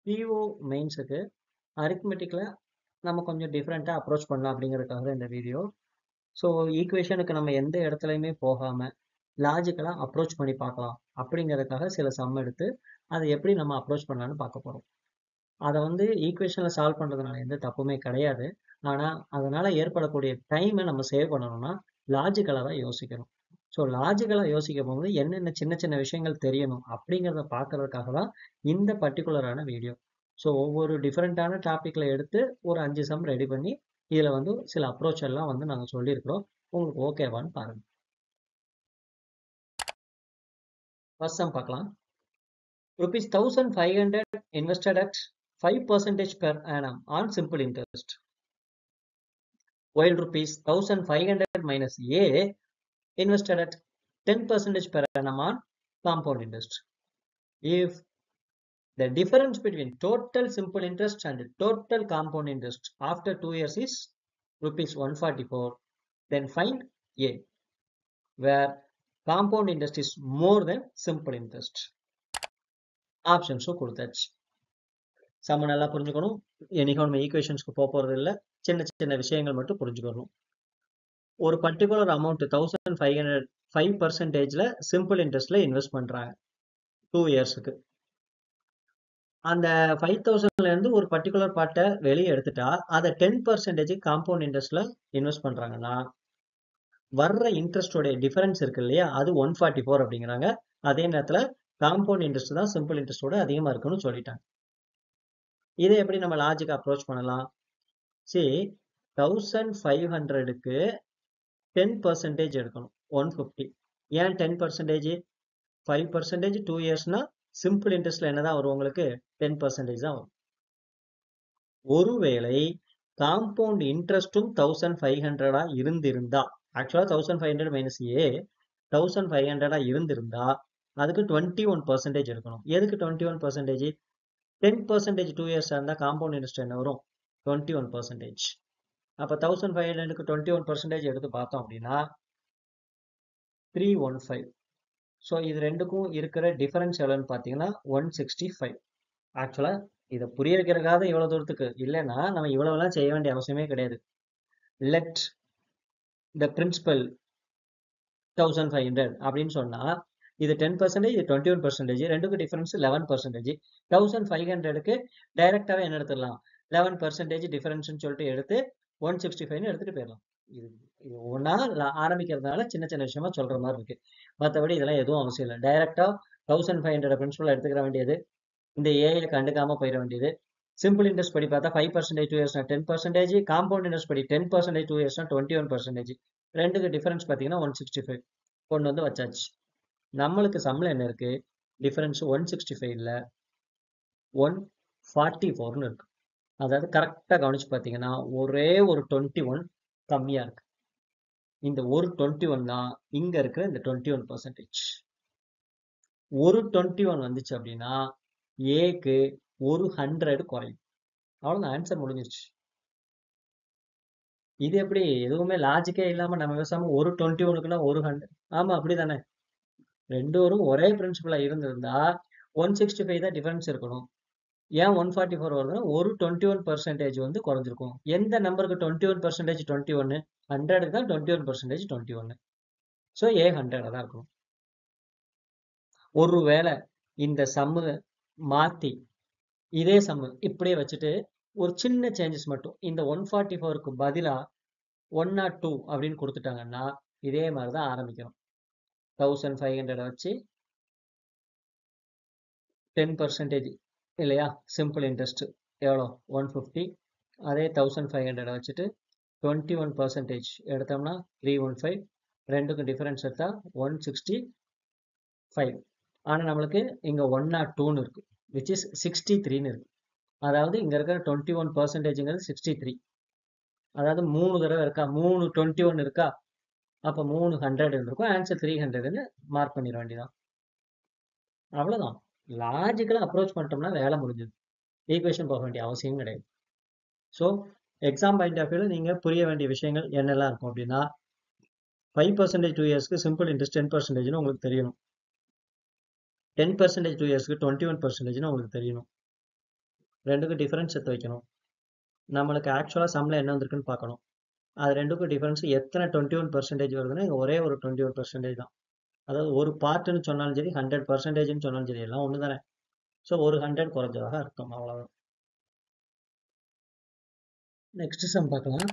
PO மெயின்ஸுக்கு அரித்மெட்டிக்ல நம்ம கொஞ்சம் டிஃப்ரெண்ட்டா அப்ரோச் பண்ணலாம் அப்படிங்கிறதுக்காக தான் இந்த வீடியோ. ஸோ ஈக்குவேஷனுக்கு நம்ம எந்த இடத்துலயுமே போகாம, லாஜிக்கலா அப்ரோச் பண்ணி பார்க்கலாம். அப்படிங்கிறதுக்காக சில சம் எடுத்து, அத எப்படி நம்ம அப்ரோச் பண்ணலாம்னு பார்க்க போறோம். அத வந்து ஈக்குவேஷன்ல சால்வ் பண்றதுனால எந்த தப்புமே கிடையாது. ஆனா, அதனால ஏற்படக்கூடிய டைம நம்ம சேவ் பண்ணணும்னா, லாஜிக்கலா தான் யோசிக்கணும். ஸோ லாஜிக்கலா யோசிக்கும் போது என்னென்ன சின்ன சின்ன விஷயங்கள் தெரியணும் அப்படிங்கிறத பார்க்கறதுக்காக தான் இந்த பர்ட்டிகுலரான வீடியோ. ஸோ ஒவ்வொரு டிஃபரெண்ட்டான டாபிக்ல எடுத்து ஒரு 5 சம் ரெடி பண்ணி, இதுல வந்து சில அப்ரோச் எல்லாம் வந்து நாங்க சொல்லியிருக்கிறோம். உங்களுக்கு ஓகேவான்னு பாருங்க. ஃபர்ஸ்ட் சம் பார்க்கலாம். Rupees 1500 invested at 5% per annum on simple interest. While rupees 1500 minus A invested at 10% per annum on compound interest. If the difference between total simple interest and total compound interest after 2 years is rupees 144, then find A, where compound interest is more than simple interest. ஆப்ஷன்ஸும் கொடுத்தாச்சு. சம்ம நல்லா புரிஞ்சுக்கணும். என்னைக்கும் நம்ம ஈக்குவேஷன்ஸ்க்கு போக போறது இல்ல. சின்ன சின்ன விஷயங்கள் மட்டும் புரிஞ்சுக்கணும். ஒரு பர்ட்டிகுலர் அமௌண்ட் 1500 5%ல சிம்பிள் இன்ட்ரெஸ்ட்ல இன்வெஸ்ட் பண்றாங்க. 2 இயர்ஸ்க்கு. அந்த 5000ல இருந்து ஒரு பர்ட்டிகுலர் பார்ட்ட வெளிய எடுத்துட்டா, அத 10% காம்பவுண்ட் இன்ட்ரெஸ்ட்ல இன்வெஸ்ட் பண்றாங்கன்னா, வர்ற இன்ட்ரெஸ்டோட டிஃபரன்ஸ் இருக்கு இல்லையா? அது 144 அப்படிங்கிறாங்க. அதே நேரத்துல காம்பவுண்ட் இன்ட்ரெஸ்ட் தான் சிம்பிள் இன்ட்ரெஸ்டோட அதிகமா இருக்குன்னு சொல்லிட்டாங்க. இத எப்படி நம்ம லாஜிக்கா அப்ரோச் பண்ணலாம்? see 1500க்கு 10% எடுக்கணும். 150. ஏன் 10%? 5% 2 இயர்ஸ்னா சிம்பிள் இன்ட்ரெஸ்ட்ல என்னதான் வரும் உங்களுக்கு? 10% தான் வரும். ஒருவேளை காம்பவுண்ட் இன்ட்ரெஸ்டும் 1500ஆ இருந்திருந்தா, ஆக்சுவலா 1500 மைனஸ் A 1500ஆ இருந்திருந்தா, அதுக்கு 21% எடுக்கணும். எதுக்கு 21%? 10% 2 இயர்ஸா இருந்தா காம்பவுண்ட் இன்ட்ரெஸ்ட் என்ன வரும்? 21%. அப்ப 1500க்கு 21% எடுத்து பார்த்தோம் அப்படின்னா 315. ஸோ இது 2க்கும் இருக்கிற டிஃபரன்ஸ் எவ்வளவுன்னு பார்த்தீங்கன்னா 165. ஆக்சுவலா இத புரிய வைக்கிறதுக்காக தான் இவ்வளவு தூரத்துக்கு. இல்லன்னா நம்ம இவ்வளவெல்லாம் செய்ய வேண்டிய அவசியமே கிடையாது. லெட் த பிரின்சிபல் 1500 அப்படின்னு சொன்னா, இது 10% இது 21% ரெண்டுக்கும் டிஃபரன்ஸ் 11%. 1500க்கு டைரக்டாவே என்ன எடுத்துடலாம்? 11% டிஃபரன்ஸ்ன்னு சொல்லிட்டு எடுத்து 165ன்னு எடுத்துட்டு போயிடலாம். இது இது ஒவ்வொன்னா ஆரம்பிக்கிறதுனால சின்ன சின்ன விஷயமா சொல்ற மாதிரி இருக்கு. மத்தபடி இதெல்லாம் எதுவும் அவசியம் இல்ல. டைரக்டா 1500 பிரின்சிபல் எடுத்துக்கிற வேண்டியது. இந்த ஏஐ கண்டுக்காம போயிட வேண்டியது. சிம்பிள் இன்ட்ரெஸ்ட் படி பார்த்தா 5% 2 இயர்ஸ்னா 10%, காம்பவுண்ட் இன்ட்ரெஸ்ட் படி 10% 2 இயர்ஸ்னா 21%. ரெண்டுக்கு டிஃபரன்ஸ் பார்த்தீங்கன்னா 165. கொண்டு வந்து வச்சாச்சு. நம்மளுக்கு சம்ல என்ன இருக்கு? டிஃபரன்ஸ் 165 இல்ல 144ன்னு இருக்கு. அதாவது கரெக்ட்டா கவனிச்சு பார்த்தீங்கன்னா, ஒரே ஒரு 21 கம்மியா இருக்கு. இந்த ஒரு 21 தான் இங்க இருக்கிற இந்த 21%. ஒரு 21 வந்துச்சு அப்படின்னா, ஏக்கு ஒரு 100 குறையும். அவ்வளவுதான் ஆன்சர் முடிஞ்சிருச்சு. இது எப்படி? எதுவுமே லாஜிக்கே இல்லாம நம்ம பேசாம ஒரு 21க்குன்னா ஒரு 100 ஆமா அப்படிதானே? 2 வரும் ஒரே பிரின்சிபலா இருந்திருந்தா 165 தான் டிஃபரன்ஸ் இருக்கணும். ஏன் 144 வருதுன்னா, ஒரு 21% வந்து குறைஞ்சிருக்கும். எந்த நம்பருக்கு 21% 21? 100க்கு தான் 21% 21. ஸோ ஏ 100ஆ தான் இருக்கணும். ஒருவேளை இந்த சம்மு மாத்தி, இதே சம்மு இப்படியே வச்சுட்டு, ஒரு சின்ன சேஞ்சஸ் மட்டும் இந்த 144க்கு பதிலா 102 அப்படின்னு குடுத்துட்டாங்கன்னா, இதே மாரி தான் ஆரம்பிக்கணும். 1500 வச்சு 10% இல்லையா? சிம்பிள் இன்ட்ரெஸ்ட் எவ்வளோ? 150. அதே 1500 வச்சுட்டு 21% எடுத்தோம்னா 315. ரெண்டுக்கும் டிஃபரன்ஸ் எடுத்தா 165. ஆனா நம்மளுக்கு இங்க 102ன்னு இருக்கு. விச் இஸ் 63ன்னு இருக்கு. அதாவது இங்க இருக்கிற 21%ங்கிறது 63. அதாவது 3 தடவ இருக்கா? 3 21 இருக்கா? அப்ப 3 100 இருக்கும். ஆன்சர் 300ன்னு மார்க் பண்ணிட வேண்டியதுதான். அவ்வளவுதான். லாஜிக்கலா அப்ரோச் பண்ணிட்டோம்னா வேலை முடிஞ்சது. ஈக்குவேஷன் போக வேண்டிய அவசியம் கிடையாது. ஸோ எக்ஸாம் பாயிண்ட் ஆஃப் வியூல நீங்க புரிய வேண்டிய விஷயங்கள் என்னெல்லாம் இருக்கும் அப்படின்னா, 5% 2 இயர்ஸ்க்கு சிம்பிள் இன்ட்ரெஸ்ட் 10%ன்னு உங்களுக்கு தெரியணும். 10% 2 இயர்ஸ்க்கு 21%ன்னு உங்களுக்கு தெரியணும். ரெண்டுக்கும் டிஃபரன்ஸ் எடுத்து வைக்கணும் நம்மளுக்கு ஆக்சுவலாக சம்மில் என்ன வந்திருக்குன்னு பார்க்கணும் அது ரெண்டுக்கும் டிஃபரன்ஸ் எத்தனை டுவெண்ட்டி ஒன் பர்சன்டேஜ் வருதுன்னா இங்கே ஒரே ஒரு டுவெண்ட்டி ஒன் பர்சன்டேஜ் தான் அதாவது ஒரு பார்ட்டுன்னு சொன்னாலும் சரி ஹண்ட்ரட் பர்சன்டேஜ்னு சொன்னாலும் சரி எல்லாம் ஒன்று தானே ஸோ ஒரு ஹண்ட்ரட் குறைஞ்சதாக அர்த்தம் அவ்வளோதான் நெக்ஸ்ட் சம் பார்க்கலாம்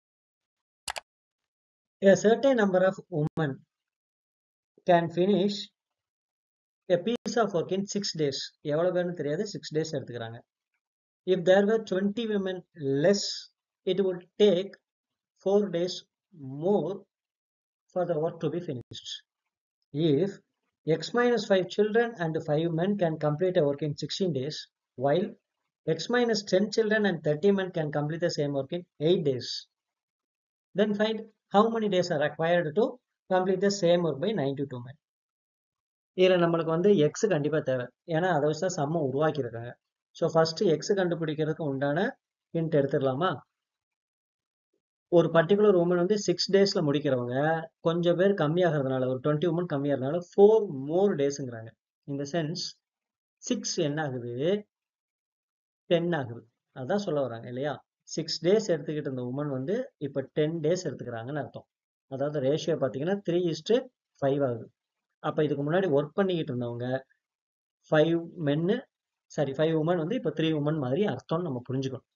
A certain number of women can finish a piece of work in six days. எவ்வளோ பேர்னு தெரியாது சிக்ஸ் டேஸ் எடுத்துக்கிறாங்க if there were twenty women less it would take four days more for the work to be finished. If x minus 5 children and 5 men can complete a work in 16 days, while x minus 10 children and 30 men can complete the same work in 8 days, then find how many days are required to complete the same work by 92 men. இதில் நம்மளுக்கு வந்து X கண்டிப்பாக தேவை ஏன்னா அதை வச்சு தான் சம்ம உருவாக்கியிருக்காங்க ஸோ ஃபஸ்ட்டு எக்ஸ் கண்டுபிடிக்கிறதுக்கு உண்டான ஹிண்ட் எடுத்துடலாமா ஒரு பர்டிகுலர் உமன் வந்து சிக்ஸ் டேஸ்ல முடிக்கிறவங்க கொஞ்சம் பேர் கம்மியாகிறதுனால ஒரு டுவெண்ட்டி உமன் கம்மியாகிறதுனால ஃபோர் மோர் டேஸுங்கிறாங்க இந்த சென்ஸ் சிக்ஸ் என்ன ஆகுது டென் ஆகுது அதான் சொல்ல வராங்க இல்லையா சிக்ஸ் டேஸ் எடுத்துக்கிட்டு இருந்த உமன் வந்து இப்போ டென் டேஸ் எடுத்துக்கிறாங்கன்னு அர்த்தம் அதாவது ரேஷியோ பார்த்தீங்கன்னா த்ரீ இஸ்ட்டு ஃபைவ் ஆகுது அப்போ இதுக்கு முன்னாடி ஒர்க் பண்ணிக்கிட்டு இருந்தவங்க ஃபைவ் மென்னு சாரி ஃபைவ் உமன் வந்து இப்போ த்ரீ உமன் மாதிரி அர்த்தம்னு நம்ம புரிஞ்சுக்கணும்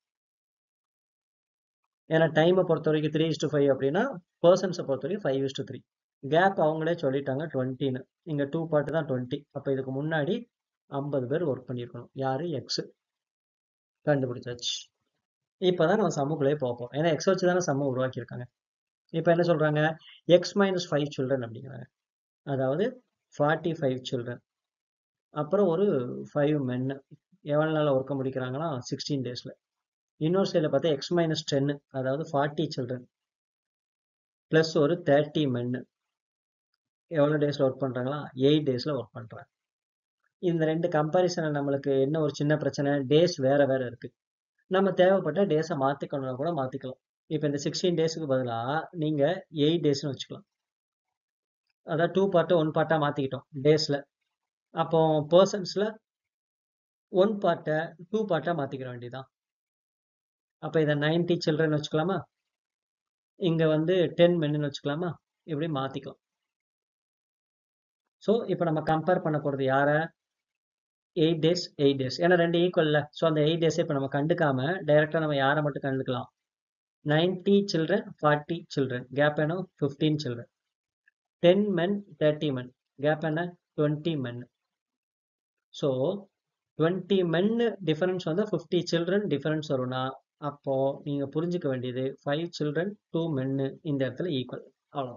ஏன்னா டைமை பொறுத்த வரைக்கும் த்ரீ இஸ்டு ஃபைவ் அப்படின்னா பர்சன்ஸை பொறுத்த வரைக்கும் ஃபைவ் இஸ்டு த்ரீ கேப் அவங்களே சொல்லிட்டாங்க டுவெண்ட்டின்னு இங்கே டூ பார்ட்டு தான் டுவெண்ட்டி அப்போ இதுக்கு முன்னாடி ஐம்பது பேர் ஒர்க் பண்ணியிருக்கணும் யாரு எக்ஸ் கண்டுபிடிச்சாச்சு இப்போ தான் நம்ம சம்முக்குள்ளே பார்ப்போம் ஏன்னா எக்ஸ் வச்சு தானே சம்ம உருவாக்கியிருக்காங்க இப்போ என்ன சொல்கிறாங்க எக்ஸ் மைனஸ் ஃபைவ் சில்ட்ரன் அப்படிங்கிறாங்க அதாவது ஃபார்ட்டி ஃபைவ் சில்ட்ரன் அப்புறம் ஒரு ஃபைவ் மென்னு எவ்வளோ நாளில் ஒர்க்கை முடிக்கிறாங்கன்னா சிக்ஸ்டீன் டேஸில் இன்னொரு சைடில் பார்த்தா எக்ஸ் மைனஸ் டென்னு அதாவது ஃபார்ட்டி சில்ட்ரன் ப்ளஸ் ஒரு தேர்ட்டி மென்னு எவ்வளோ டேஸில் ஒர்க் பண்ணுறாங்களா எயிட் டேஸில் ஒர்க் பண்ணுறாங்க இந்த ரெண்டு கம்பாரிசனில் நம்மளுக்கு என்ன ஒரு சின்ன பிரச்சனை டேஸ் வேறு வேறு இருக்குது நம்ம தேவைப்பட்ட டேஸை மாற்றிக்கணும்னா கூட மாற்றிக்கலாம் இப்போ இந்த சிக்ஸ்டீன் டேஸுக்கு பதிலாக நீங்கள் எயிட் டேஸ்னு வச்சுக்கலாம் அதாவது டூ பார்ட்டு ஒன் பார்ட்டாக மாற்றிக்கிட்டோம் டேஸில் அப்போ பர்சன்ஸில் ஒன் பார்ட்டை டூ பார்ட்டாக மாற்றிக்கிற வேண்டியதான் அப்போ இதை நைன்டி சில்ட்ரன் வச்சுக்கலாமா இங்கே வந்து டென் மென்னு வச்சுக்கலாமா இப்படி மாற்றிக்கலாம் ஸோ இப்போ நம்ம கம்பேர் பண்ண போகிறது யாரை எயிட் டேஸ் எயிட் டேஸ் ஏன்னா ரெண்டு ஈக்குவல்ல ஸோ அந்த எயிட் டேஸை இப்போ நம்ம கண்டுக்காம டைரெக்டாக நம்ம யாரை மட்டும் கண்டுக்கலாம் ninety children forty children gap என்ன fifteen children ten men thirty men gap என்ன டுவெண்ட்டி மென் ஸோ டுவெண்ட்டி மென்னு டிஃபரன்ஸ் வந்து ஃபிஃப்டி சில்ட்ரன் டிஃபரன்ஸ் வரும்னா அப்போ நீங்கள் புரிஞ்சுக்க வேண்டியது ஃபைவ் சில்ட்ரன் டூ மென்னு இந்த இடத்துல ஈக்குவல் அவ்வளோ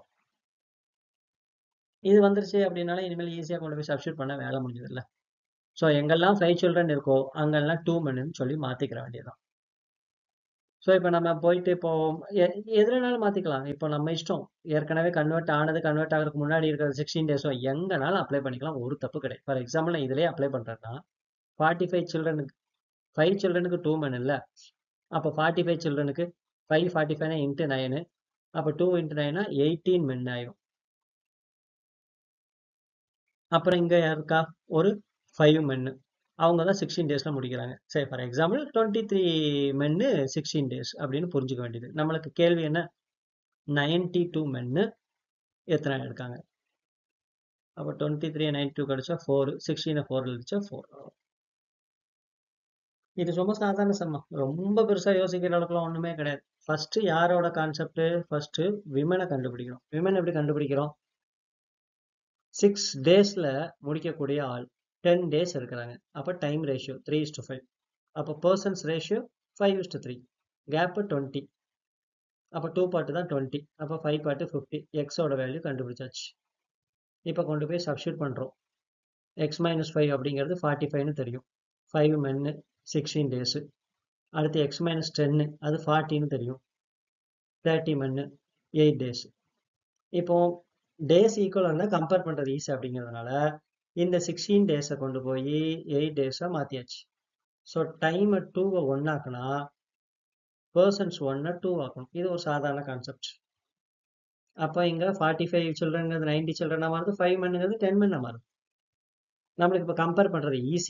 இது வந்துருச்சு அப்படின்னால இனிமேல் ஈஸியாக கொண்டு போய் சப்ஸ்டியூட் பண்ண வேலை முடிஞ்சதில்ல ஸோ எங்கெல்லாம் ஃபைவ் சில்ட்ரன் இருக்கோ அங்கெல்லாம் டூ மென்னு சொல்லி மாற்றிக்கிற வேண்டியதுதான் ஸோ இப்போ நம்ம போயிட்டு இப்போ எதுலனாலும் மாற்றிக்கலாம் இப்போ நம்ம இஷ்டம் ஏற்கனவே கன்வெர்ட் ஆனது கன்வெர்ட் ஆகிறதுக்கு முன்னாடி இருக்கிற சிக்ஸ்டீன் டேஸோ எங்கனாலும் அப்ளை பண்ணிக்கலாம் ஒரு தப்பு கிடையாது ஃபார் எக்ஸாம்பிள் நான் இதிலே அப்ளை பண்ணுறேன்னா ஃபார்ட்டி ஃபைவ் சில்ட்ரனுக்கு ஃபைவ் சில்ட்ரனுக்கு டூ மென் இல்லை அப்போ ஃபார்ட்டி ஃபைவ் சில்ட்ரனுக்கு ஃபைவ் ஃபார்ட்டி ஃபைவ்னா இன்ட்டு நைனு அப்போ டூ இன்ட்டு நைனா எயிட்டீன் மென் ஆயிரும் அப்புறம் இங்கே இருக்கா ஒரு ஃபைவ் மென்னு அவங்க தான் சிக்ஸ்டீன் டேஸில் முடிக்கிறாங்க சரி for example twenty three men sixteen days அப்படின்னு புரிஞ்சுக்க வேண்டியது நம்மளுக்கு கேள்வி என்ன நைன்டி டூ மென்னு எத்தனை எடுக்காங்க அப்போ டுவெண்ட்டி த்ரீ நைன்டி டூ கிடச்சா ஃபோர் சிக்ஸ்டீனை ஃபோர் அடிச்சா ஃபோர் இது ரொம்ப சாதாரண சம்மம் ரொம்ப பெருசாக யோசிக்கிற அளவுக்குலாம் ஒன்றுமே கிடையாது ஃபர்ஸ்ட் யாரோட கான்செப்ட் ஃபர்ஸ்ட் விமனை கண்டுபிடிக்கிறோம் விமன் எப்படி கண்டுபிடிக்கிறோம் சிக்ஸ் டேஸில் முடிக்கக்கூடிய ஆள் டென் டேஸ் இருக்கிறாங்க அப்போ time ratio three is to five அப்போ persons ratio five is to three gap twenty அப்போ டூ பார்ட்டு தான் டுவெண்ட்டி அப்போ ஃபைவ் பார்ட்டு ஃபிஃப்டி எக்ஸோட வேல்யூ கண்டுபிடிச்சாச்சு இப்போ கொண்டு போய் சப்ஸ்டியூட் பண்ணுறோம் எக்ஸ் மைனஸ் ஃபைவ் அப்படிங்கிறது ஃபார்ட்டி ஃபைவ்னு தெரியும் ஃபைவ் மென்னு சிக்ஸ்டீன் டேஸு அடுத்து எக்ஸ் மைனஸ் டென்னு அது ஃபார்ட்டின்னு தெரியும் தேர்ட்டி மென்னு எயிட் டேஸ் இப்போ டேஸ் ஈக்குவல் இருந்தால் கம்பேர் பண்ணுறது ஈஸி அப்படிங்கிறதுனால இந்த சிக்ஸ்டீன் டேஸை கொண்டு போய் எயிட் டேஸாக மாற்றியாச்சு ஸோ டைமை டூவை ஒன் ஆக்குனா பர்சன்ஸ் ஒன்னை டூ ஆக்கணும் இது ஒரு சாதாரண கான்செப்ட் அப்போ இங்கே ஃபார்ட்டி ஃபைவ் சில்ட்ரனுங்கிறது நைன்டி சில்ட்ரனாக மாறுது ஃபைவ் மென்னுங்கிறது டென் மென்னாக மாறுது நம்மளுக்கு இப்போ கம்பேர் பண்ணுறது ஈஸி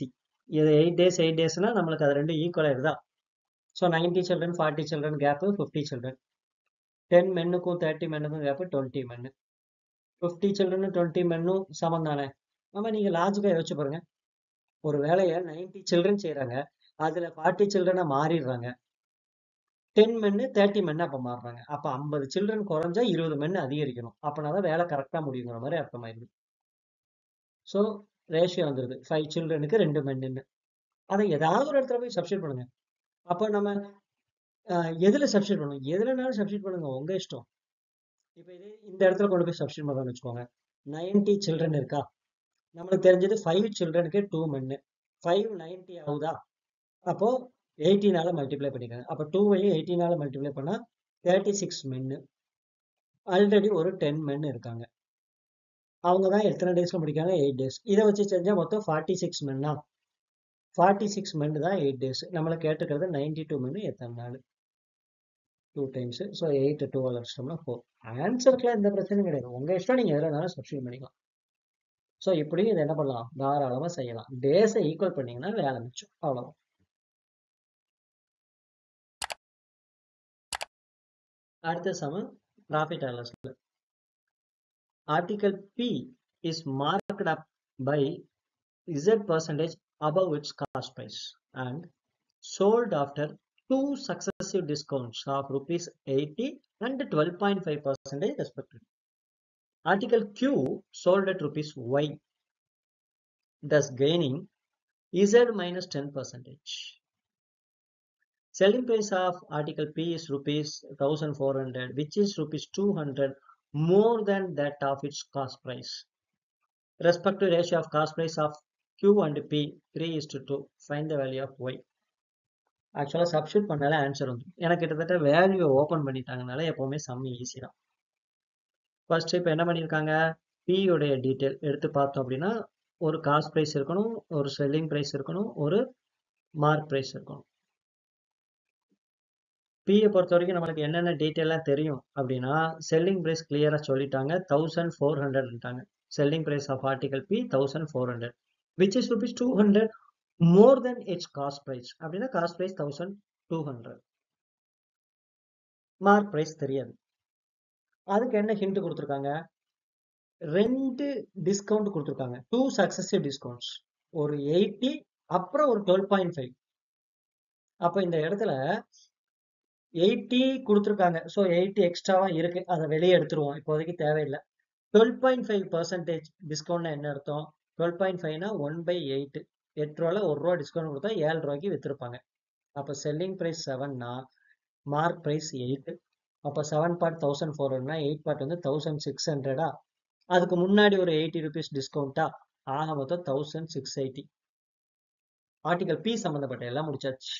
இது எயிட் டேஸ் எயிட் டேஸ்னா நம்மளுக்கு அது ரெண்டு ஈக்குவல் ஆயிருதா so ninety children forty children gap fifty children ten மென்னுக்கும் தேர்ட்டி மென்னுக்கும் கேப்பு டுவெண்ட்டி மென்னு ஃபிஃப்டி சில்ட்ரனும் டுவெண்ட்டி மென்னும் சமம் தானே ஆமாம் நீங்கள் லாஜிக்காக யோசிச்சு பாருங்க ஒரு வேலையை நைன்டி சில்ட்ரன் செய்கிறாங்க அதில் ஃபார்ட்டி சில்ட்ரனை மாறிடுறாங்க டென் மென்னு தேர்ட்டி மென்னு அப்போ மாறுறாங்க அப்போ ஐம்பது சில்ட்ரன் குறைஞ்சா இருபது மென்னு அதிகரிக்கணும் அப்போனா தான் வேலை கரெக்டாக முடியுங்கிற மாதிரி அர்த்தமாயிருது ஸோ ரேஷியோ வந்துருது ஃபைவ் சில்ட்ரனுக்கு ரெண்டு மென்னுன்னு அதை ஏதாவது ஒரு இடத்துல போய் சப்ஸ்டியூட் பண்ணுங்க அப்போ நம்ம அஹ், எதுல சப்ஸ்டியூட் பண்ணணும் எதுலனாலும் சப்ஸ்டியூட் பண்ணுங்க உங்க இஷ்டம் இப்போ இது இந்த இடத்துல கொண்டு போய் சப்ஸ்டியூட் பண்ணணும்னு வச்சுக்கோங்க நைன்டி சில்ட்ரன் இருக்கா நம்மளுக்கு தெரிஞ்சது ஃபைவ் சில்ட்ரனுக்கு டூ மென்னு ஃபைவ் நைன்டி ஆகுதா அப்போ எயிட்டீனால மல்டிப்ளை பண்ணிக்கோங்க அப்போ டூவையும் எயிட்டீனால மல்டிப்ளை பண்ணா தேர்ட்டி சிக்ஸ் மென்னு ஆல்ரெடி ஒரு டென் மென் இருக்காங்க அவங்க தான் எத்தனை டேஸ்ல முடிக்காங்க எயிட் டேஸ் இதை வச்சு செஞ்சா மொத்தம் ஃபார்ட்டி சிக்ஸ் மென்னா ஃபார்ட்டி சிக்ஸ் மென் தான் எயிட் டேஸ் நம்மளை கேட்டுக்கிறது நைன்டி டூ மென்னு எத்தனை நாள் two times so eight two அடிச்சிட்டோம்னா ஃபோர் ஆன்சருக்குலாம் எந்த பிரச்சனையும் கிடையாது உங்க இஷ்டம் நீங்க எதில் வேணாலும் சப்ஸ்டியூட் பண்ணிக்கலாம் ஸோ இப்படியும் இதை என்ன பண்ணலாம் தாராளமா செய்யலாம் டேஸை ஈக்குவல் பண்ணீங்கன்னா வேலை மிச்சம் அவ்வளவுதான் அடுத்த சம ப்ராஃபிட் அலர்ஸ்ல article P is marked up by Z percentage above its cost price and sold after two successive discounts of rupees 80 and 12.5 percentage respectively. Article Q sold at rupees Y, thus gaining Z minus 10 percentage. Selling price of article P is rupees 1400 which is rupees 200 more than that of its cost price. Respective ratio of cost price of Q and P 3 is to 2. Find the value of Y. ஆக்சுவலாக substitute பண்ணாலே answer வந்து எனக்கு கிட்டத்தட்ட value open பண்ணிட்டாங்கனால எப்போவுமே சம்மி easy தான் first இப்போ என்ன பண்ணியிருக்காங்க P உடைய டீட்டெயில் எடுத்து பார்த்தோம் அப்படின்னா ஒரு காஸ்ட் ப்ரைஸ் இருக்கணும் ஒரு செல்லிங் ப்ரைஸ் இருக்கணும் ஒரு மார்க் ப்ரைஸ் இருக்கணும் பியை பொறுத்த வரைக்கும் நம்மளுக்கு என்னென்ன டீட்டெயிலாக தெரியும் அப்படின்னா செல்லிங் ப்ரைஸ் கிளியராக சொல்லிட்டாங்க தௌசண்ட் ஃபோர் ஹண்ட்ரட்ன்ட்டாங்க selling price of article P thousand four hundred which is rupees two hundred more then its cost price அப்படின்னா cost price thousand two hundred mark price தெரியாது அதுக்கு என்ன ஹிண்ட் கொடுத்துருக்காங்க ரெண்டு டிஸ்கவுண்ட் கொடுத்துருக்காங்க டூ சக்சஸிவ் டிஸ்கவுண்ட்ஸ் ஒரு eighty அப்புறம் ஒரு டுவெல் பாயிண்ட் ஃபைவ் அப்போ இந்த இடத்துல எயிட்டி கொடுத்துருக்காங்க ஸோ எயிட்டி எக்ஸ்ட்ராவா இருக்கு அதை வெளியே எடுத்துருவோம் இப்போதைக்கு தேவையில்லை twelve point five percentage discount என்ன அர்த்தம் டுவெல் பாயிண்ட் ஃபைவ்னா ஒன் பை எயிட் எட்டு ரூபால ஒரு ரூபா டிஸ்கவுண்ட் கொடுத்தா ஏழு ரூபாய்க்கு வித்திருப்பாங்க அப்போ செல்லிங் ப்ரைஸ் செவன்னா மார்க் ப்ரைஸ் எயிட் அப்போ செவன் பார்ட் தௌசண்ட் ஃபோர் ஹண்ட்ரட்னா எயிட் பார்ட் வந்து தௌசண்ட் சிக்ஸ் ஹண்ட்ரடா அதுக்கு முன்னாடி ஒரு எயிட்டி ருபீஸ் டிஸ்கவுண்ட்டா ஆக மொத்தம் thousand six eighty article P சம்மந்தப்பட்ட எல்லாம் முடிச்சாச்சு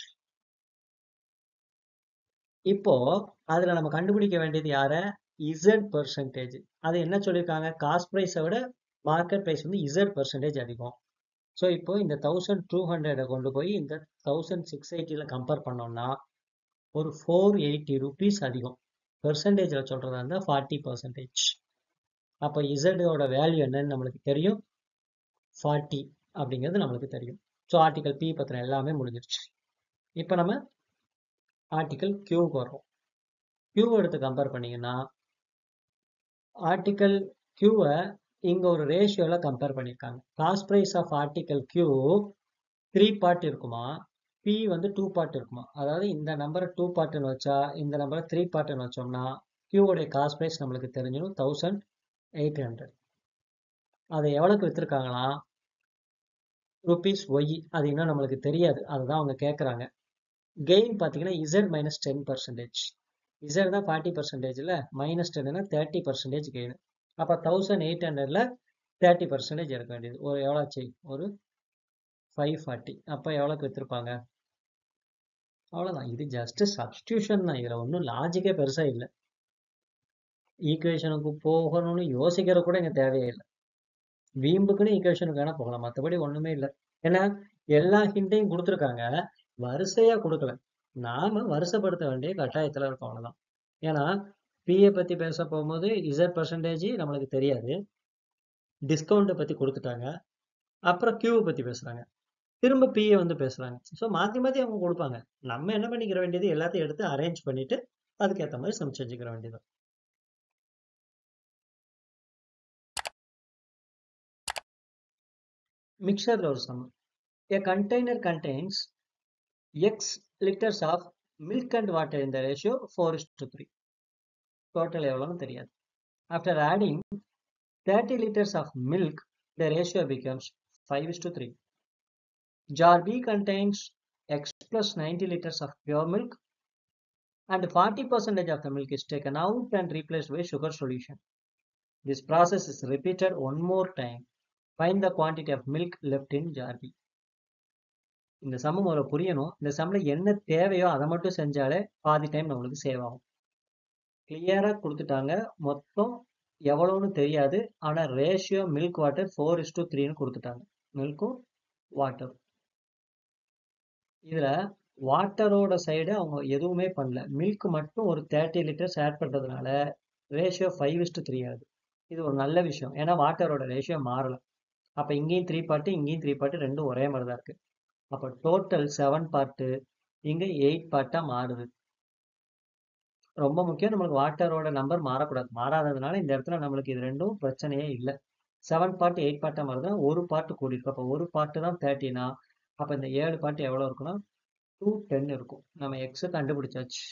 இப்போ அதுல நம்ம கண்டுபிடிக்க வேண்டியது யார இசட் பெர்சன்டேஜ் அது என்ன சொல்லியிருக்காங்க காஸ்ட் ப்ரைஸை விட மார்க்கெட் ப்ரைஸ் வந்து இசட் பெர்சன்டேஜ் அதிகம் ஸோ இப்போ இந்த தௌசண்ட் டூ ஹண்ட்ரடை கொண்டு போய் இந்த தௌசண்ட் சிக்ஸ் எயிட்டியில் கம்பேர் பண்ணோம்னா ஒரு ஃபோர் எயிட்டி ருபீஸ் அதிகம் பெர்சன்டேஜில் சொல்கிறதா இருந்தால் ஃபார்ட்டி பர்சன்டேஜ் அப்போ இசடோட வேல்யூ என்னன்னு நம்மளுக்கு தெரியும் ஃபார்ட்டி அப்படிங்கிறது நம்மளுக்கு தெரியும் ஸோ ஆர்டிகல் பி பத்திரம் எல்லாமே முடிஞ்சிருச்சு இப்போ நம்ம ஆர்டிகல் கியூக்கு வரும் கியூ எடுத்து கம்பேர் பண்ணீங்கன்னா ஆர்டிகல் கியூவை இங்க ஒரு ரேஷியோல கம்பேர் பண்ணியிருக்காங்க cost price of article Q three part இருக்குமா பி வந்து டூ பார்ட் இருக்குமா அதாவது இந்த நம்பரை டூ பார்ட்னு வச்சா இந்த நம்பரை த்ரீ பார்ட்னு வச்சோம்னா கியூவோடைய காஸ்ட் ப்ரைஸ் நம்மளுக்கு தெரிஞ்சிடும் தௌசண்ட் எயிட் ஹண்ட்ரட் அதை எவ்வளோக்கு விற்றுருக்காங்களா ருபீஸ் ஒய் அது இன்னும் நம்மளுக்கு தெரியாது அதுதான் அவங்க கேட்குறாங்க கெயின் பார்த்தீங்கன்னா Z minus ten percentage Z தான் ஃபார்ட்டி பர்சன்டேஜில் மைனஸ் டென்னா தேர்ட்டி பர்சன்டேஜ் கெயின் அப்போ தௌசண்ட் எயிட் ஹண்ட்ரடில் தேர்ட்டி பர்சன்டேஜ் இருக்க வேண்டியது ஒரு எவ்வளோச்சு ஒரு ஃபைவ் ஃபார்ட்டி அப்போ எவ்வளோக்கு விற்றுருப்பாங்க அவ்வளோதான் இது ஜஸ்ட் சப்ஸ்டியூஷன் தான் இதில் ஒன்றும் லாஜிக்கே பெருசாக இல்லை ஈக்குவேஷனுக்கு போகணும்னு யோசிக்கிற கூட இங்கே தேவையே இல்லை வீம்புக்குன்னு ஈக்குவேஷனுக்கு வேணால் போகலாம் மற்றபடி ஒன்றுமே இல்லை ஏன்னா எல்லா ஹிண்ட்டையும் கொடுத்துருக்காங்க வரிசையா கொடுக்கல நாம வருஷப்படுத்த வேண்டிய கட்டாயத்துல இருக்கோம் அவ்வளவுதான் ஏன்னா பிஏ பத்தி பேச போகும்போது இசட் பர்சன்டேஜ் நம்மளுக்கு தெரியாது டிஸ்கவுண்ட் பத்தி கொடுத்துட்டாங்க அப்புறம் கியூ பத்தி பேசுறாங்க திரும்ப பிஏ வந்து பேசுறாங்க ஸோ மாத்தி மாத்தி அவங்க கொடுப்பாங்க நம்ம என்ன பண்ணிக்கிற வேண்டியது எல்லாத்தையும் எடுத்து அரேஞ்ச் பண்ணிட்டு அதுக்கேற்ற மாதிரி சம் செஞ்சுக்கிற வேண்டியது மிக்சர்ல ஒரு sum A container contains X liters of milk and water in the ratio 4 is to 3. Total எவ்வளவுன்னு தெரியாது. After adding 30 liters of milk, the ratio becomes 5 is to 3. Jar B contains X plus 90 liters of pure milk and 40 percentage of the milk is taken out and replaced by sugar solution. This process is repeated one more time. Find the quantity of milk left in jar B. இந்த சம்ம முதல்ல புரியணும் இந்த சம்ல என்ன தேவையோ அதை மட்டும் செஞ்சாலே பாதி டைம் நம்மளுக்கு சேவ் ஆகும் கிளியரா கொடுத்துட்டாங்க மொத்தம் எவ்வளோன்னு தெரியாது ஆனா ratio milk water four is to த்ரீன்னு கொடுத்துட்டாங்க மில்க்கும் வாட்டர் இதுல வாட்டரோட சைடு அவங்க எதுவுமே பண்ணல மில்க் மட்டும் ஒரு தேர்ட்டி லிட்டர்ஸ் ஆட் பண்றதுனால ratio five is to three ஆகுது இது ஒரு நல்ல விஷயம் ஏன்னா வாட்டரோட ரேஷியோ மாறல அப்ப இங்கேயும் த்ரீ பார்ட்டு இங்கேயும் த்ரீ பார்ட்டு ரெண்டும் ஒரே மாதிரி தான் இருக்கு அப்போ டோட்டல் செவன் பார்ட்டு இங்க எயிட் பார்ட்டா மாறுது ரொம்ப முக்கியம் நம்மளுக்கு வாட்டரோட நம்பர் மாறக்கூடாது மாறாததுனால இந்த இடத்துல நம்மளுக்கு இது ரெண்டும் பிரச்சனையே இல்லை செவன் பார்ட் எயிட் பார்ட்டா மாறுதுன்னா ஒரு பார்ட்டு கூடி இருக்கு அப்போ ஒரு பார்ட்டு தான் தேர்ட்டினா அப்போ இந்த ஏழு பார்ட்டு எவ்வளோ இருக்குன்னா டூ டென் இருக்கும் நம்ம எக்ஸ் கண்டுபிடிச்சாச்சு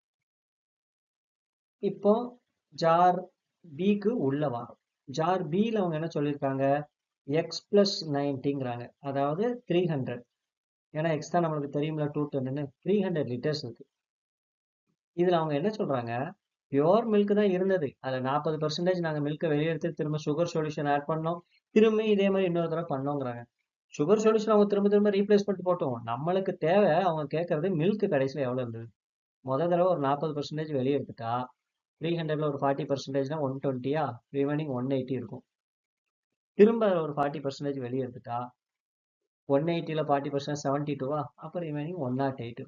இப்போ ஜார் பிக்கு உள்ள வரும் ஜார் பியில் அவங்க என்ன சொல்லியிருக்காங்க எக்ஸ் பிளஸ் நைன்ட்டிங்கிறாங்க அதாவது த்ரீ ஹண்ட்ரட் ஏன்னா எக்ஸ் தான் நம்மளுக்கு தெரியும்ல two ten three hundred litres இருக்கு இதுல அவங்க என்ன சொல்றாங்க பியோர் மில்க் தான் இருந்தது அதுல நாற்பது பர்சன்டேஜ் நாங்க மில்கை வெளியே எடுத்து திரும்ப சுகர் சொல்யூஷன் ஆட் பண்ணோம் திரும்ப இதே மாதிரி இன்னொரு தடவை பண்ணோங்கிறாங்க சுகர் சொல்யூஷன் அவங்க திரும்ப திரும்ப ரீப்ளேஸ் பண்ணிட்டு போட்டோம் நம்மளுக்கு தேவை அவங்க கேட்கறது மில்க் கடைசியில் எவ்வளவு இருந்தது முத தடவை ஒரு நாற்பது பர்சன்டேஜ் வெளியே எடுத்துட்டா த்ரீ ஹண்ட்ரட்ல ஒரு ஃபார்ட்டி பர்சன்டேஜ்னா ஒன் டுவெண்ட்டியா ரிமைனிங் ஒன் எயிட்டி இருக்கும் திரும்ப ஒரு ஃபார்ட்டி பர்சன்டேஜ் வெளியே எடுத்துட்டா ஒன் எயிட்டியில் ஃபார்ட்டி பர்சன்ட் செவன்டி டூவா அப்போ ரிமைனிங் ஒன் நாட் எயிட்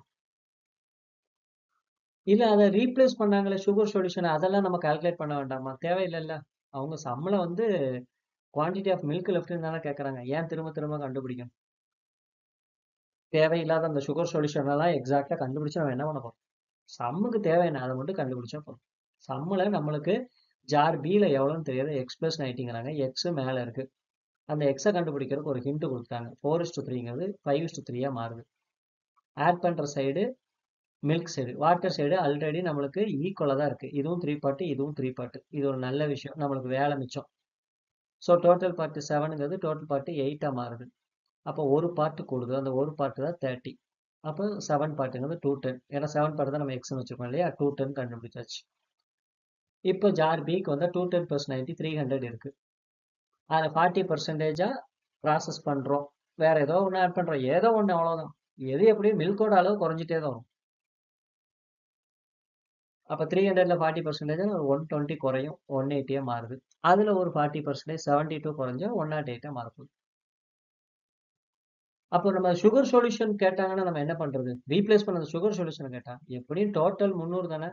இல்லை அதை ரீப்ளேஸ் பண்ணாங்களே சுகர் சொல்யூஷன் அதெல்லாம் நம்ம கால்குலேட் பண்ண வேண்டாமா தேவையில்லைல்ல அவங்க சம்பளம் வந்து குவான்டிட்டி ஆஃப் மில்க் லெஃப்ட்னு தானே கேட்குறாங்க ஏன் திரும்ப திரும்ப கண்டுபிடிக்கும் தேவையில்லாத அந்த சுகர் சொல்யூஷன் எல்லாம் எக்ஸாக்டாக கண்டுபிடிச்சு நம்ம என்ன பண்ண போறோம் சம்முக்கு தேவை என்ன அதை மட்டும் கண்டுபிடிச்சா போதும் சம்மில் நம்மளுக்கு ஜார் பியில் எவ்வளோன்னு தெரியாது எக்ஸ் பிளஸ் நைட்டிங்கிறாங்க எக்ஸ் மேலே இருக்கு அந்த எக்ஸை கண்டுபிடிக்கிறதுக்கு ஒரு ஹிண்ட் கொடுத்தாங்க ஃபோர் இஸ் டு த்ரீங்கிறது ஃபைவ் இஸ் டு த்ரீயாக மாறுது ஆட் பண்ணுற side milk side water side already நம்மளுக்கு ஈக்குவலாக தான் இருக்குது இதுவும் த்ரீ பார்ட்டு இதுவும் த்ரீ பார்ட்டு இது ஒரு நல்ல விஷயம் நம்மளுக்கு வேலை மிச்சம் ஸோ டோட்டல் பார்ட்டு செவனுங்கிறது டோட்டல் பார்ட்டு எயிட்டாக மாறுது அப்போ ஒரு பார்ட்டு கூடுது அந்த ஒரு பார்ட்டு தான் தேர்ட்டி அப்போ செவன் பார்ட்டுங்கிறது டூ டென் ஏன்னா செவன் பார்ட்டு தான் நம்ம எக்ஸ்னு வச்சுருக்கோம் இல்லையா டூ டென் கண்டுபிடிச்சாச்சு இப்போ ஜார் பிக்கு வந்து two ten plus ninety three hundred இருக்குது அதை ஃபார்ட்டி பர்சன்டேஜாக ப்ராசஸ் பண்ணுறோம் வேற ஏதோ ஒன்று ஆட் பண்ணுறோம் ஏதோ ஒன்று அவ்வளோதான் எது எப்படியும் மில்கோட அளவு குறைஞ்சிட்டே தான் வரும் அப்போ த்ரீ ஹண்ட்ரட்ல ஃபார்ட்டி பர்சன்டேஜ் ஒரு ஒன் டுவெண்ட்டி குறையும் ஒன் எயிட்டியாக மாறுது அதில் ஒரு ஃபார்ட்டி பர்சன்டேஜ் செவன்ட்டி டூ குறைஞ்சா ஒன் நாட் எயிட்டாக மாறப்போகுது அப்போ நம்ம சுகர் சொல்யூஷன் கேட்டாங்கன்னா நம்ம என்ன பண்றது ரீப்ளேஸ் பண்ண சுகர் சொல்யூஷன் கேட்டா எப்படியும் டோட்டல் முந்நூறு தானே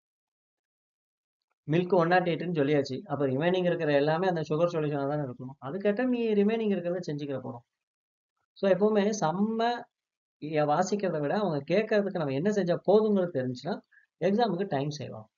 மில்க் ஒன் நாட் எயிட்னு சொல்லியாச்சு அப்போ ரிமைனிங் இருக்கிற எல்லாமே அந்த சுகர் சொல்யூஷனாக தானே இருக்கணும் அது கேட்டால் நீ ரிமைனிங் இருக்கிறத செஞ்சுக்கிற போகிறோம் ஸோ எப்பவுமே செம்ம வாசிக்கிறத விட அவங்க கேட்கறதுக்கு நம்ம என்ன செஞ்சா போதுங்கிறது தெரிஞ்சுன்னா எக்ஸாமுக்கு டைம் சேவ் ஆகும்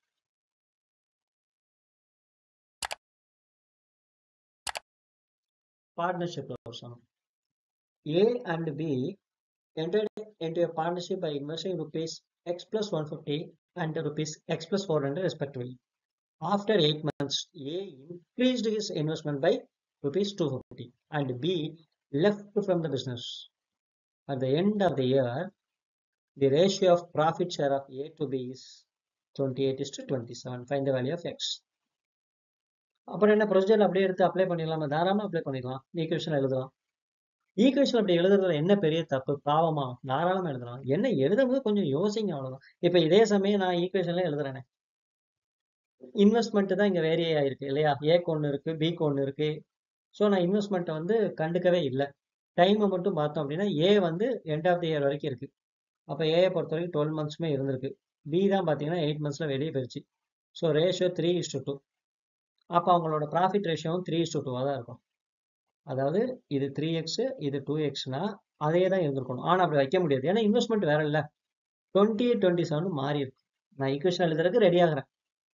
partnership sum A and B entered into a partnership by investing rupees X plus 150 and rupees X plus 400 respectively. After 8 months, A increased his investment by rupees 250 and B left from the business. At the end of the year, the ratio of profit share of A to B is 28 is to 27. Find the value of X. அப்புறம் என்ன procedure அப்படியே எடுத்து apply பண்ணிடலாமா தாராளமாக apply பண்ணிடலாம் equation எழுதலாம் equation அப்படி எழுதுறதுல என்ன பெரிய தப்பு பாவமா தாராளமா எழுதலாம் என்ன எழுதும்போது கொஞ்சம் யோசிங்க அவ்வளவுதான் இப்ப இதே சமயம் நான் ஈக்குவேஷன்ல எழுதுறேனே இன்வெஸ்ட்மெண்ட் தான் இங்க வேரி ஆயிருக்கு இல்லையா ஏக்கு ஒன்று இருக்கு பிக்கு ஒன்று இருக்கு ஸோ நான் இன்வெஸ்ட்மெண்ட்டை வந்து கண்டுக்கவே இல்லை டைமை மட்டும் பார்த்தோம் அப்படின்னா ஏ வந்து எண்ட் ஆஃப் தி இயர் வரைக்கும் இருக்கு அப்போ ஏஐ பொறுத்த வரைக்கும் டுவெல் மந்த்ஸுமே இருந்திருக்கு பி தான் பார்த்தீங்கன்னா எயிட் மந்த்ஸ்ல வெளியே போயிடுச்சு so ratio three is to two அப்போ அவங்களோட ப்ராஃபிட் ரேஷியோவும் த்ரீ இஸ் டு டூவாக தான் இருக்கும் அதாவது இது த்ரீ எக்ஸ் இது டூ எக்ஸ்னா அதே தான் இருந்திருக்கணும் ஆனால் அப்படி வைக்க முடியாது ஏன்னா இன்வெஸ்ட்மெண்ட் வேற இல்லை டுவெண்ட்டி எயிட் டுவெண்ட்டி செவன் மாறி இருக்கு நான் ஈக்குவேஷன் எழுதுறதுக்கு ரெடி ஆகிறேன்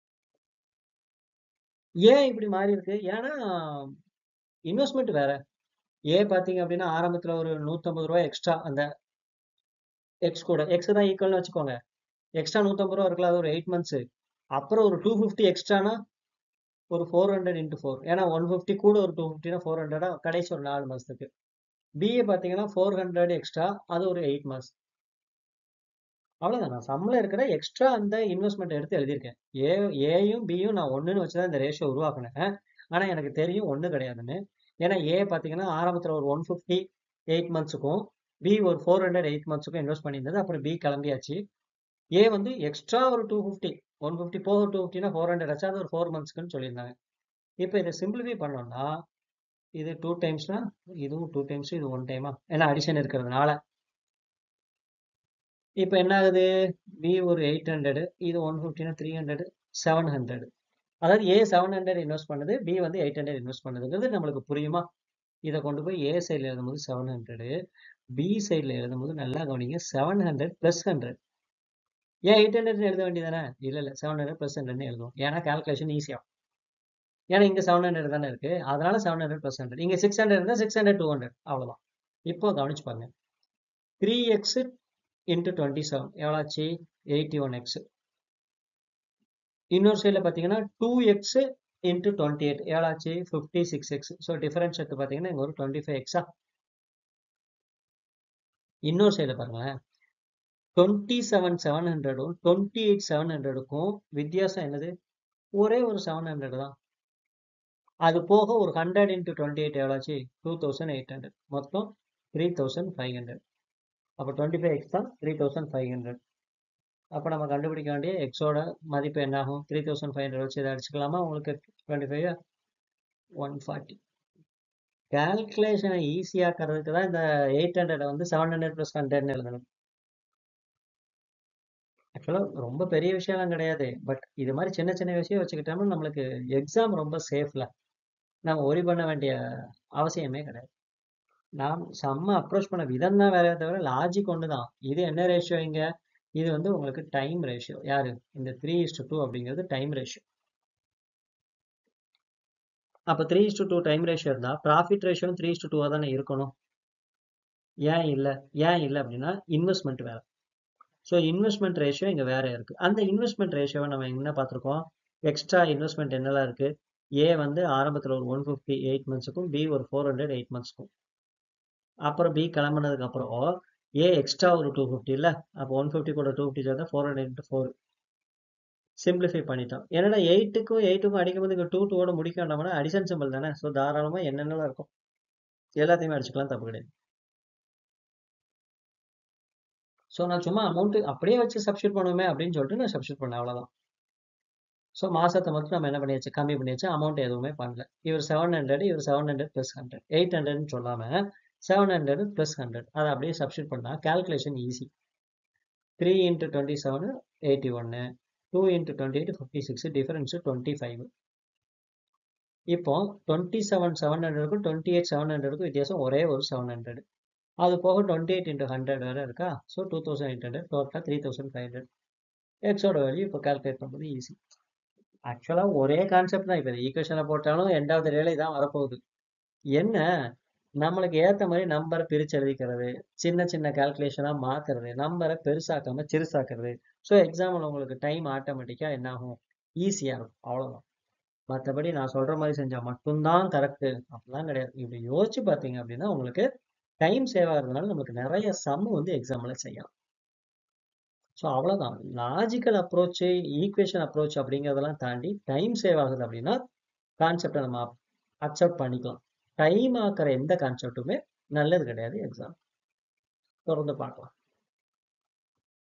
ஏன் இப்படி மாறி இருக்கு ஏன்னா இன்வெஸ்ட்மெண்ட் வேற ஏ பார்த்தீங்க அப்படின்னா ஆரம்பத்தில் ஒரு நூற்றம்பது ரூபா எக்ஸ்ட்ரா அந்த எக்ஸ் கூட எக்ஸ் தான் ஈக்குவல்னு வச்சுக்கோங்க எக்ஸ்ட்ரா நூற்றம்பது ரூபா இருக்கலாம் அது ஒரு எயிட் மந்த்ஸ் அப்புறம் ஒரு டூ ஃபிஃப்டி எக்ஸ்ட்ரானா ஒரு ஃபோர் ஹண்ட்ரட் இன்ட்டு ஃபோர் ஏன்னா ஒன் ஃபிஃப்டி கூட ஒரு டூ ஃபிஃப்டினா ஃபோர் ஹண்ட்ரடா கடைசி ஒரு நாலு மாதத்துக்கு பிஏ பார்த்தீங்கன்னா ஃபோர் ஹண்ட்ரட் எக்ஸ்ட்ரா அது ஒரு எயிட் மந்த்ஸ் அவ்வளோதான் நான் சம்பளம் இருக்கிற எக்ஸ்ட்ரா அந்த இன்வெஸ்ட்மெண்ட் எடுத்து எழுதியிருக்கேன் ஏ ஏயும் பியும் நான் ஒன்றுன்னு வச்சு தான் இந்த ரேஷியோ உருவாக்குனேன் ஆனால் எனக்கு தெரியும் ஒன்று கிடையாதுன்னு ஏன்னா ஏ பார்த்தீங்கன்னா ஆரம்பத்தில் ஒரு ஒன் ஃபிஃப்டி எயிட் மந்த்ஸுக்கும் பி ஒரு ஃபோர் ஹண்ட்ரட் எயிட் மந்த்ஸுக்கும் இன்வெஸ்ட் பண்ணியிருந்தது அப்புறம் பி கிளம்பியாச்சு ஏ வந்து எக்ஸ்ட்ரா ஒரு டூ ஃபிஃப்டி ஒன் ஃபிஃப்டி போக டூ ஃபிஃப்டினா ஃபோர் ஹண்ட்ரட் ஆச்சு அது ஒரு ஃபோர் மந்த்ஸ்க்குன்னு சொல்லியிருந்தாங்க இப்போ இதை சிம்பிளிஃபை பண்ணோம்னா இது டூ டைம்ஸ்னா இதுவும் டூ டைம்ஸ் இது ஒன் டைமா ஏன்னா அடிஷன் இருக்கிறதுனால இப்போ என்ன ஆகுது பி ஒரு எயிட் ஹண்ட்ரடு இது ஒன் ஃபிஃப்டினா த்ரீ ஹண்ட்ரடு செவன் ஹண்ட்ரட் அதாவது ஏ செவன் ஹண்ட்ரட் இன்வெஸ்ட் பண்ணுது பி வந்து எயிட் ஹண்ட்ரட் இன்வெஸ்ட் பண்ணுதுங்கிறது நம்மளுக்கு புரியுமா இதை கொண்டு போய் ஏ சைடில் எழுதும்போது செவன் ஹண்ட்ரடு பி சைடில் எழுதும்போது நல்லா கவனிங்க செவன் ஹண்ட்ரட் ப்ளஸ் ஹண்ட்ரட் ஏன் எயிட் ஹண்ட்ரட் எழுத வேண்டியதானே இல்லை இல்லை செவன் ஹண்ட்ரட் ப்ளஸ் ஹண்ட்ரட்னு எழுதுவோம் ஏன்னா கால்குலேஷன் ஈஸியாக ஏன்னா இங்கே செவன் ஹண்ட்ரட் தானே இருக்கு அதனால செவன் ஹண்ட்ரட் ப்ளஸ் ஹண்ட்ரட் இங்கே சிக்ஸ் ஹண்ட்ரட் இருந்தால் சிக்ஸ் ஹண்ட்ரட் டூ ஹண்ட்ரட் அவ்வளோதான் இப்போ கவனிச்சு பாருங்க three x into twenty seven எவ்வளோ ஆச்சு எயிட்டி ஒன் எக்ஸ் இன்னொரு சைடில் பார்த்தீங்கன்னா two x into twenty eight எவ்வளோ ஆச்சு fifty six x so difference எடுத்து பார்த்தீங்கன்னா இங்கே ஒரு டுவெண்ட்டி ஃபைவ் எக்ஸா இன்னொரு சைடில் பாருங்களேன் டுவெண்ட்டி செவன் செவன் ஹண்ட்ரடும் டுவெண்ட்டி எயிட் செவன் ஹண்ட்ரடுக்கும் வித்தியாசம் என்னது ஒரே ஒரு செவன் ஹண்ட்ரட் தான் அது போக ஒரு ஹண்ட்ரட் இன்ட்டு டுவெண்ட்டி எயிட் எவ்வளோச்சு டூ தௌசண்ட் எயிட் ஹண்ட்ரட் மொத்தம் த்ரீ தௌசண்ட் ஃபைவ் ஹண்ட்ரட் அப்போ டுவெண்ட்டி ஃபைவ் எக்ஸ் தான் த்ரீ தௌசண்ட் ஃபைவ் ஹண்ட்ரட் அப்போ நம்ம கண்டுபிடிக்க வேண்டிய எக்ஸோட மதிப்பு என்ன ஆகும் த்ரீ தௌசண்ட் ஃபைவ் ஹண்ட்ரட் வச்சு இதை அடிச்சுக்கலாமா உங்களுக்கு டுவெண்ட்டி ஃபைவ் ஒன் ஃபார்ட்டி கேல்குலேஷனை ஈஸியாக்கிறதுக்கு தான் இந்த எயிட் ஹண்ட்ரட் வந்து செவன் ஹண்ட்ரட் ப்ளஸ் ஹண்ட்ரட்னு எழுதணும் ஆக்சுவலாக ரொம்ப பெரிய விஷயம்லாம் கிடையாது பட் இது மாதிரி சின்ன சின்ன விஷயம் வச்சுக்கிட்டோம்னா நம்மளுக்கு எக்ஸாம் ரொம்ப சேஃப்ல நம்ம ஒரி பண்ண வேண்டிய அவசியமே கிடையாது நாம் செம்ம அப்ரோச் பண்ண விதம் தான் வேற தவிர லாஜிக் ஒன்று தான் இது என்ன ரேஷியோ இங்க இது வந்து உங்களுக்கு டைம் ரேஷியோ யாரு இந்த த்ரீ இஸ்டு டூ அப்படிங்கிறது டைம் ரேஷியோ அப்போ three is to two time ratio இருந்தால் ப்ராஃபிட் ரேஷியோவும் த்ரீ இஸ்டு டூவாக தானே இருக்கணும் ஏன் இல்லை ஏன் இல்லை அப்படின்னா இன்வெஸ்ட்மெண்ட் வேற ஸோ இன்வெஸ்ட்மெண்ட் ரேஷியோ இங்கே வேற இருக்கு அந்த இன்வெஸ்ட்மெண்ட் ரேஷியோவை நம்ம என்ன பார்த்துருக்கோம் எக்ஸ்ட்ரா இன்வெஸ்ட்மெண்ட் என்னெல்லாம் இருக்கு ஏ வந்து ஆரம்பத்தில் ஒரு ஒன் ஃபிஃப்டி எயிட் மந்த்ஸுக்கும் பி ஒரு ஃபோர் ஹண்ட்ரட் எயிட் மந்த்ஸ்க்கும் அப்புறம் பி கிளம்புனதுக்கு அப்புறம் ஏ எக்ஸ்ட்ரா ஒரு டூ ஃபிஃப்டி இல்லை அப்போ ஒன் ஃபிஃப்டி கூட டூ ஃபிஃப்டி சேர்ந்தா four hundred into four simplify பண்ணிட்டோம் என்னடா எயிட்டுக்கும் எயிட்டுக்கும் அடிக்கும்போது இங்கே டூ டூவோட முடிக்க வேண்டாம்னா அடிஷன் சிம்பிள் தானே ஸோ தாராளமாக என்னென்னலாம் இருக்கும் எல்லாத்தையுமே அடிச்சுக்கலாம் தப்பு கிடையாது ஸோ நான் சும்மா அமௌண்ட் அப்படியே வச்சு சப்ஸ்டியூட் பண்ணுவோமே அப்படின்னு சொல்லிட்டு நான் சப்ஸ்டியூட் பண்ணேன் அவ்வளோதான் ஸோ மாசத்தை மட்டும் நம்ம என்ன பண்ணியாச்சு கம்மி பண்ணியாச்சு அமௌண்ட் எதுவுமே பண்ணல இவர் செவன் ஹண்ட்ரட் இவர் seven hundred plus hundred eight ஹண்ட்ரட்னு சொல்லாமல் செவன் ஹண்ட்ரட் ப்ளஸ் ஹண்ட்ரட் அதை அப்படியே சப்ஸ்டியூட் பண்ணால் calculation easy three into twenty seven eighty ஒன்று two into twenty eight fifty six difference twenty five இப்போ டுவெண்ட்டி செவன் செவன் ஹண்ட்ரடுக்கும் twenty eight seven ஹண்ட்ரடுக்கும் வித்தியாசம் ஒரே ஒரு செவன் ஹண்ட்ரட் அது போக டுவெண்ட்டி எயிட் இன்ட்டு ஹண்ட்ரட் வேறு இருக்கா so two thousand eight hundred டோட்டலாக த்ரீ தௌசண்ட் ஃபைவ் ஹண்ட்ரட் எக்ஸோட வேல்யூ இப்போ கால்குலேட் பண்ணுறது ஈஸி ஆக்சுவலாக ஒரே கான்செப்ட் தான் இப்போ ஈக்குவேஷனில் போட்டாலும் எண்ட் ஆஃப் த டேல இதான் வரப்போகுது என்ன நம்மளுக்கு ஏற்ற மாதிரி நம்பரை பிரிச்சு எழுதிக்கிறது சின்ன சின்ன கால்குலேஷனாக மாற்றுறது நம்பரை பெருசாக்காம சிறுசாக்குறது ஸோ எக்ஸாம்பிள் உங்களுக்கு டைம் ஆட்டோமேட்டிக்காக என்ன ஆகும் ஈஸியாக இருக்கும் அவ்வளோதான் மற்றபடி நான் சொல்கிற மாதிரி செஞ்சால் மட்டும்தான் கரெக்டு அப்படிலாம் கிடையாது இப்படி யோசிச்சு பார்த்தீங்க அப்படின்னா உங்களுக்கு டைம் சேவ் ஆகிறதுனால நம்மளுக்கு நிறைய சம் வந்து எக்ஸாம்பிள் செய்யலாம் ஸோ அவ்வளோதான் லாஜிக்கல் அப்ரோச்சு ஈக்குவேஷன் அப்ரோச் அப்படிங்கிறதெல்லாம் தாண்டி டைம் சேவ் ஆகுது அப்படின்னா கான்செப்டை நம்ம அக்செப்ட் பண்ணிக்கலாம் டைம் ஆக்கிற எந்த கான்செப்ட்டுமே நல்லது கிடையாது எக்ஸாம் தொடர்ந்து பார்க்கலாம்